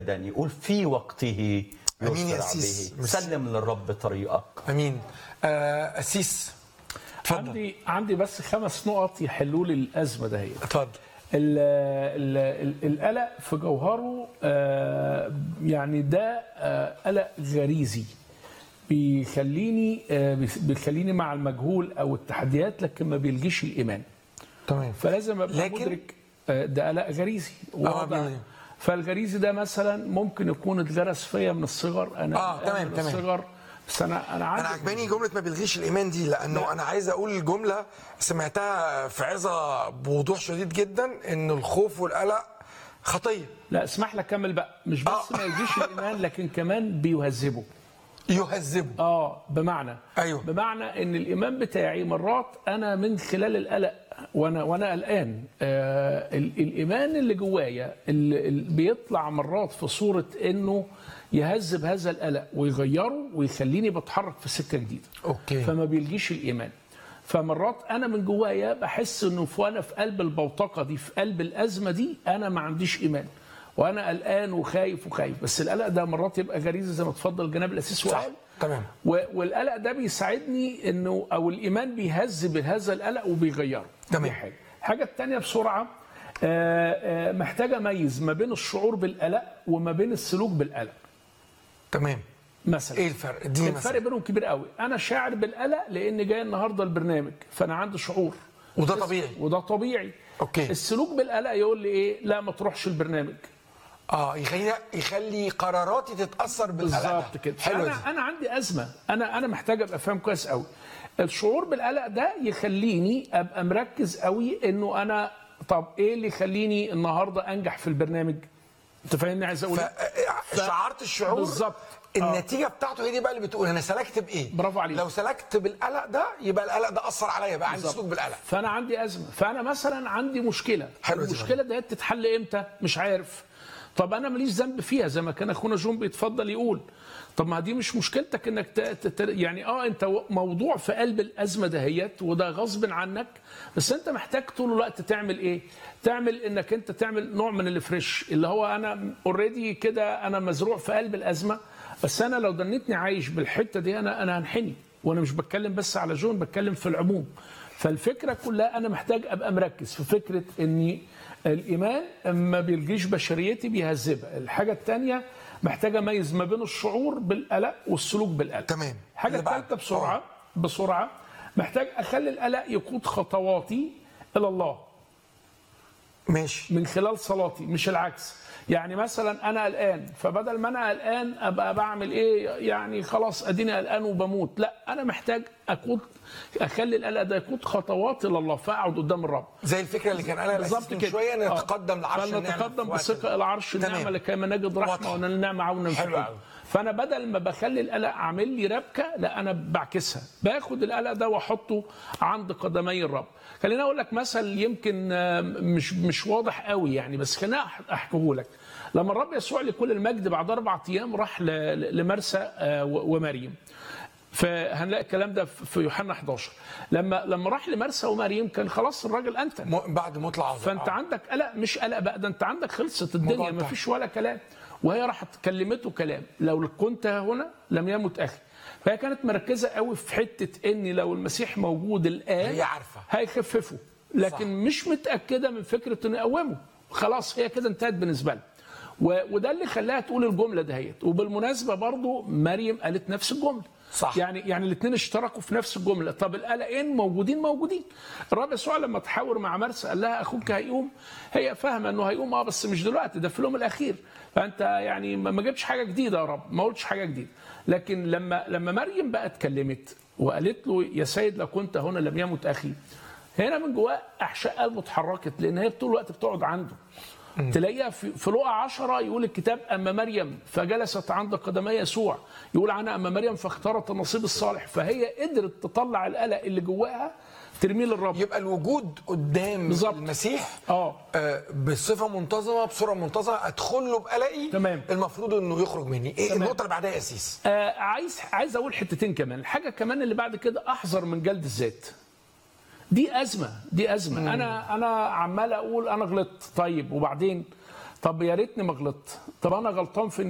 جدا يقول في وقته أمين يا يسرع أسيس. به ميرسي. سلم للرب طريقك امين آه اسيس اتفضل عندي عندي بس خمس نقط يحلوا لي الازمه دهيت اتفضل ال- ال- ال- القلق في جوهره آه، يعني ده آه، قلق غريزي بيخليني آه، بيخ- بيخليني مع المجهول او التحديات لكن ما بيلجيش الايمان تمام فلازم ابقى لكن- مدرك آه، ده قلق غريزي واضح. بيقول- فالغريزي ده مثلا ممكن يكون اتغرس فيا من الصغر انا آه، قلقان تمام، من تمام. الصغر بس انا انا عندي انا عجباني جمله ما بيلغيش الايمان دي لانه انا عايز اقول جمله سمعتها في عظه بوضوح شديد جدا ان الخوف والقلق خطيه لا اسمح لي اكمل بقى مش بس آه. ما يلجيش الايمان لكن كمان بيهذبه يهذبه اه بمعنى أيوه. بمعنى ان الايمان بتاعي مرات انا من خلال القلق وانا وانا قلقان آه ال- الايمان اللي جوايا اللي اللي بيطلع مرات في صوره انه يهذب هذا القلق ويغيره ويخليني بتحرك في سكه جديده اوكي فما بيلجيش الايمان فمرات انا من جوايا بحس انه في- وانا في قلب البوتقه دي في قلب الازمه دي انا ما عنديش ايمان وانا قلقان وخايف وخايف بس القلق ده مرات يبقى غريزه زي ما اتفضل جناب الاسيس صح وقال تمام و- والقلق ده بيساعدني انه او الايمان بيهذب هذا القلق وبيغيره تمام. دي حاجه الحاجه الثانيه بسرعه آه، آه، محتاج اميز ما بين الشعور بالقلق وما بين السلوك بالقلق تمام مثلا ايه الفرق اديني الفرق مثلا بينهم كبير قوي انا شاعر بالقلق لان جاي النهارده البرنامج فانا عندي شعور وده طبيعي وده طبيعي اوكي السلوك بالقلق يقول لي ايه لا ما تروحش البرنامج اه يخلينا يخلي قراراتي تتاثر بالقلق ده. بالظبط كده حلو انا انا عندي ازمه انا انا محتاج ابقى فاهم كويس قوي الشعور بالقلق ده يخليني ابقى مركز قوي انه انا طب ايه اللي يخليني النهارده انجح في البرنامج انت فاهمني عايز اقول إيه؟ فشعرت الشعور بالظبط. النتيجه بتاعته هي دي بقى اللي بتقول انا سلكت بايه برافو عليك. لو سلكت بالقلق ده يبقى القلق ده اثر عليا بقى عندي بالظبط. سلوك بالقلق فانا عندي ازمه فانا مثلا عندي مشكله حلو دي المشكله ديت تتحل امتى مش عارف طب انا ماليش ذنب فيها زي ما كان اخونا جون بيتفضل يقول طب ما دي مش مشكلتك انك ت... ت... ت... يعني اه انت و- موضوع في قلب الازمه دهيت وده غصب عنك بس انت محتاج طول الوقت تعمل ايه تعمل انك انت تعمل نوع من الفريش اللي هو انا اوريدي كده انا مزروع في قلب الازمه بس انا لو دنيتني عايش بالحته دي انا انا هنحني وانا مش بتكلم بس على جون بتكلم في العموم فالفكره كلها انا محتاج ابقى مركز في فكره اني الايمان ما بيلجيش بشريتي بيهذبها الحاجه الثانيه محتاج اميز ما بين الشعور بالقلق والسلوك بالقلق تمام. الحاجه اللي بعد. الثالثه بسرعه بسرعه محتاج اخلي القلق يقود خطواتي الى الله ماشي من خلال صلاتي مش العكس يعني مثلا انا قلقان فبدل ما انا قلقان ابقى بعمل ايه يعني خلاص اديني قلقان وبموت لا انا محتاج اقود اخلي القلق ده يقود خطواتي الى الله فاقعد قدام الرب زي الفكره اللي كان قالها بالظبط الاسيس من كده شويه آه. نتقدم لعرش النعمه فلنتقدم في وقت بثقه الى عرش تمام. النعمه لكي ما نجد رحمه واضحة. وننال نعمه عونا في حلو حب. أوي. فانا بدل ما بخلي القلق عامل لي ربكه لا انا بعكسها باخد القلق ده واحطه عند قدمي الرب خليني اقول لك مثل يمكن آه، مش مش واضح قوي يعني بس خليني احكيه لك لما الرب يسوع لكل المجد بعد اربع ايام راح ل- لمرسى آه، و- ومريم فهنلاقي الكلام ده في يوحنا 11 لما لما راح لمرسى ومريم كان خلاص الراجل انتن م- بعد موت العذراء فانت آه. عندك قلق مش قلق بقى ده انت عندك خلصت الدنيا موضوع ما انتهى. فيش ولا كلام وهي راحت كلمته كلام لو كنت هنا لم يمت اخي فهي كانت مركزه قوي في حته ان لو المسيح موجود الان هي عارفة. هيخففه لكن صح. صح. مش متاكده من فكره انه يقومه خلاص هي كده انتهت بالنسبه لها و- وده اللي خلاها تقول الجمله دهيت وبالمناسبه برضو مريم قالت نفس الجمله صح. يعني يعني الاثنين اشتركوا في نفس الجمله طب القلقين موجودين موجودين الرب يسوع لما تحاور مع مرسى قال لها اخوك هيقوم هي فاهمه انه هيقوم اه بس مش دلوقتي ده في اليوم الاخير فانت يعني ما ما جبتش حاجه جديده يا رب ما قلتش حاجه جديده لكن لما لما مريم بقى اتكلمت وقالت له يا سيد لو كنت هنا لم يمت اخي هنا من جواه احشاء قلبه اتحركت لان هي طول الوقت بتقعد عنده تلاقيها في في لقا 10 يقول الكتاب اما مريم فجلست عند قدمي يسوع يقول عنها اما مريم فاختارت النصيب الصالح فهي قدرت تطلع القلق اللي جواها ترميه للرب يبقى الوجود قدام بالظبط. المسيح اه آه، بصفه منتظمه بصوره منتظمه ادخل له بقلقي تمام. المفروض انه يخرج مني ايه تمام. النقطه اللي بعدها يا اسيس آه عايز عايز اقول حتتين كمان الحاجه كمان اللي بعد كده احذر من جلد الذات دي ازمه دي ازمه انا انا عمال اقول انا غلطت طيب وبعدين طب يا ريتني ما غلطت طب انا غلطان في